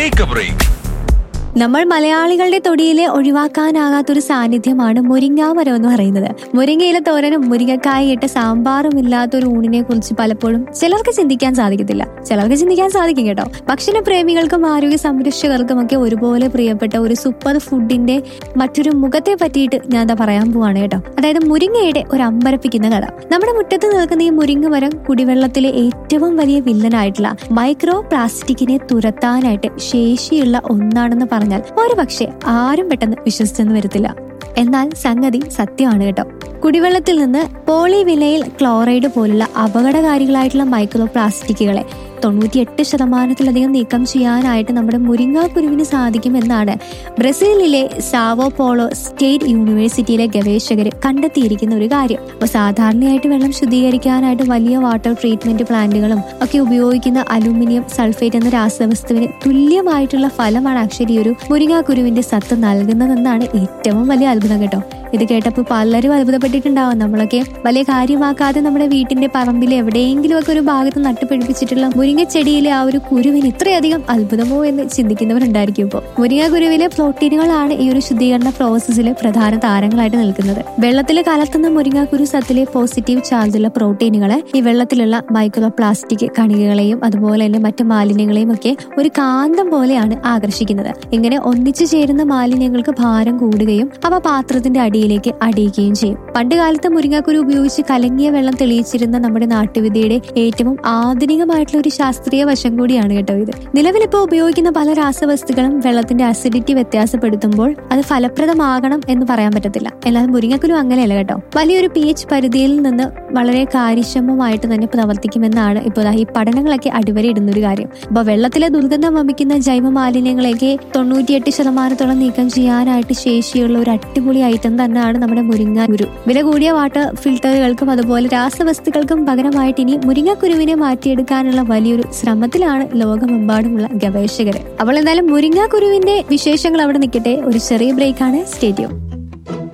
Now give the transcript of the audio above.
take A break നമ്മൾ മലയാളികളുടെ തൊടിയിലെ ഒഴിവാക്കാനാകാത്തൊരു സാന്നിധ്യമാണ് മുരിങ്ങാമരം എന്ന് പറയുന്നത് മുരിങ്ങയിലെ തോരനും മുരിങ്ങക്കായ ഇട്ട സാമ്പാറും ഇല്ലാത്ത ഒരു ഊണിനെ കുറിച്ച് പലപ്പോഴും ചിലർക്ക് ചിന്തിക്കാൻ സാധിക്കത്തില്ല ചിലർക്ക് ചിന്തിക്കാൻ സാധിക്കും കേട്ടോ ഭക്ഷണ പ്രേമികൾക്കും ആരോഗ്യ സംരക്ഷകർക്കും ഒക്കെ ഒരുപോലെ പ്രിയപ്പെട്ട ഒരു സൂപ്പർ ഫുഡിന്റെ മറ്റൊരു മുഖത്തെ പറ്റിയിട്ട് ഞാൻ എന്താ പറയാൻ പോവാണ് കേട്ടോ അതായത് മുരിങ്ങയുടെ ഒരു അമ്പരപ്പിക്കുന്ന കഥ നമ്മുടെ മുറ്റത്ത് നിൽക്കുന്ന ഈ മുരിങ്ങ മരം കുടിവെള്ളത്തിലെ ഏറ്റവും വലിയ വില്ലനായിട്ടുള്ള മൈക്രോ പ്ലാസ്റ്റിക്കിനെ തുരത്താനായിട്ട് ശേഷിയുള്ള ഒന്നാണെന്ന് പറഞ്ഞാൽ ഒരു പക്ഷേ ആരും പെട്ടെന്ന് വിശ്വസിച്ചെന്ന് വരത്തില്ല എന്നാൽ സംഗതി സത്യമാണ് കേട്ടോ കുടിവെള്ളത്തിൽ നിന്ന് പോളിവിനൈൽ ക്ലോറൈഡ് പോലുള്ള അപകടകാരികളായിട്ടുള്ള മൈക്രോ പ്ലാസ്റ്റിക്കുകളെ തൊണ്ണൂറ്റിയെട്ട് ശതമാനത്തിലധികം നീക്കം ചെയ്യാനായിട്ട് നമ്മുടെ മുരിങ്ങാക്കുരുവിന് സാധിക്കുമെന്നാണ് ബ്രസീലിലെ സാവോ പോളോ സ്റ്റേറ്റ് യൂണിവേഴ്സിറ്റിയിലെ ഗവേഷകർ കണ്ടെത്തിയിരിക്കുന്ന ഒരു കാര്യം അപ്പോൾ സാധാരണയായിട്ട് വെള്ളം ശുദ്ധീകരിക്കാനായിട്ട് വലിയ വാട്ടർ ട്രീറ്റ്മെന്റ് പ്ലാന്റുകളും ഒക്കെ ഉപയോഗിക്കുന്ന അലൂമിനിയം സൾഫേറ്റ് എന്ന രാസവസ്തുവിന് തുല്യമായിട്ടുള്ള ഫലമാണ് ആക്ച്വലി ഒരു മുരിങ്ങാക്കുരുവിന്റെ സത്ത് നൽകുന്നതെന്നാണ് ഏറ്റവും വലിയ അത്ഭുതം കേട്ടോ ഇത് കേട്ടപ്പോൾ പലരും അത്ഭുതപ്പെട്ടിട്ടുണ്ടാവും നമ്മളൊക്കെ വലിയ കാര്യമാക്കാതെ നമ്മുടെ വീട്ടിന്റെ പറമ്പിൽ എവിടെയെങ്കിലും ഒക്കെ ഒരു ഭാഗത്ത് നട്ടുപിടിപ്പിച്ചിട്ടുള്ള മുരിങ്ങച്ചെടിയിലെ ആ ഒരു കുരുവിന് ഇത്രയധികം അത്ഭുതമോ എന്ന് ചിന്തിക്കുന്നവരുണ്ടായിരിക്കും ഇപ്പോൾ മുരിങ്ങ കുരുവിലെ പ്രോട്ടീനുകളാണ് ഈ ഒരു ശുദ്ധീകരണ പ്രോസസ്സിൽ പ്രധാന താരങ്ങളായിട്ട് നിൽക്കുന്നത് വെള്ളത്തിൽ കലർത്തുന്ന മുരിങ്ങാക്കുരു സത്തിലെ പോസിറ്റീവ് ചാർജുള്ള പ്രോട്ടീനുകളെ ഈ വെള്ളത്തിലുള്ള മൈക്രോ പ്ലാസ്റ്റിക് കണികകളെയും അതുപോലെ തന്നെ മറ്റു മാലിന്യങ്ങളെയും ഒക്കെ ഒരു കാന്തം പോലെയാണ് ആകർഷിക്കുന്നത് ഇങ്ങനെ ഒന്നിച്ചു ചേരുന്ന മാലിന്യങ്ങൾക്ക് ഭാരം കൂടുകയും അവ പാത്രത്തിന്റെ അടിയിലേക്ക് അടിയുകയും ചെയ്യും പണ്ട് കാലത്ത് മുരിങ്ങാക്കുരു ഉപയോഗിച്ച് കലങ്ങിയ വെള്ളം തെളിയിച്ചിരുന്ന നമ്മുടെ നാട്ടുവിദ്യയുടെ ഏറ്റവും ആധുനികമായിട്ടുള്ള ഒരു ശാസ്ത്രീയ വശം കൂടിയാണ് കേട്ടോ ഇത് നിലവിലിപ്പോൾ ഉപയോഗിക്കുന്ന പല രാസവസ്തുക്കളും വെള്ളത്തിന്റെ അസിഡിറ്റി വ്യത്യാസപ്പെടുത്തുമ്പോൾ അത് ഫലപ്രദമാകണം എന്ന് പറയാൻ പറ്റത്തില്ല എന്നാൽ മുരിങ്ങക്കുരു അങ്ങനെയല്ല കേട്ടോ വലിയൊരു പി എച്ച് പരിധിയിൽ നിന്ന് വളരെ കാര്യക്ഷമമായിട്ട് തന്നെ പ്രവർത്തിക്കുമെന്നാണ് ഇപ്പോൾ ദാ ഈ പഠനങ്ങളൊക്കെ അടിവരയിടുന്ന ഒരു കാര്യം അപ്പൊ വെള്ളത്തിലെ ദുർഗന്ധം വമിക്കുന്ന ജൈവ മാലിന്യങ്ങളെയൊക്കെ തൊണ്ണൂറ്റിയെട്ട് ശതമാനത്തോളം നീക്കം ചെയ്യാനായിട്ട് ശേഷിയുള്ള ഒരു അടിപൊളി ഐറ്റം തന്നെയാണ് നമ്മുടെ മുരിങ്ങ കുരു വില കൂടിയ വാട്ടർ ഫിൽറ്ററുകൾക്കും അതുപോലെ രാസവസ്തുക്കൾക്കും പകരമായിട്ട് ഇനി മുരിങ്ങക്കുരുവിനെ മാറ്റിയെടുക്കാനുള്ള വലിയൊരു ശ്രമത്തിലാണ് ലോകമെമ്പാടുമുള്ള ഗവേഷകര് അപ്പോൾ എന്തായാലും മുരിങ്ങാക്കുരുവിന്റെ വിശേഷങ്ങൾ അവിടെ നിൽക്കട്ടെ ഒരു ചെറിയ ബ്രേക്കാണ് സ്റ്റേഡിയം